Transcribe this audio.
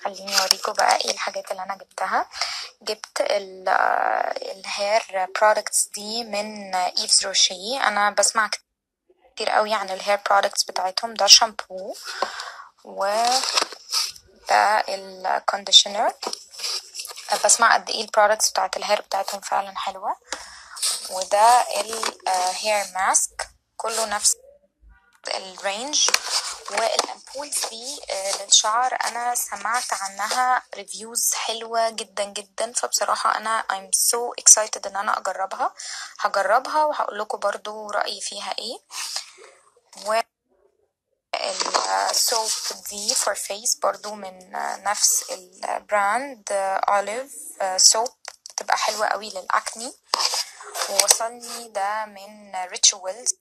خليني اوريكم بقى ايه الحاجات اللي انا جبتها جبت الهير برودكتس دي من ايفز روشي انا بسمع كتير قوي عن الهير برودكتس بتاعتهم ده شامبو و ده الكونديشنر بسمع قد ايه البرودكتس بتاعت الهير بتاعتهم فعلا حلوة وده الهير ماسك كله نفس الرينج والامبولز دي للشعر انا سمعت عنها ريفيوز حلوه جدا جدا فبصراحه انا I'm so excited ان انا اجربها هجربها وهقول لكم برضو رايي فيها ايه و السوب دي فور فيس برضو من نفس البراند اوليف سوب بتبقى حلوه قوي للاكني ووصلني ده من ريتشوالز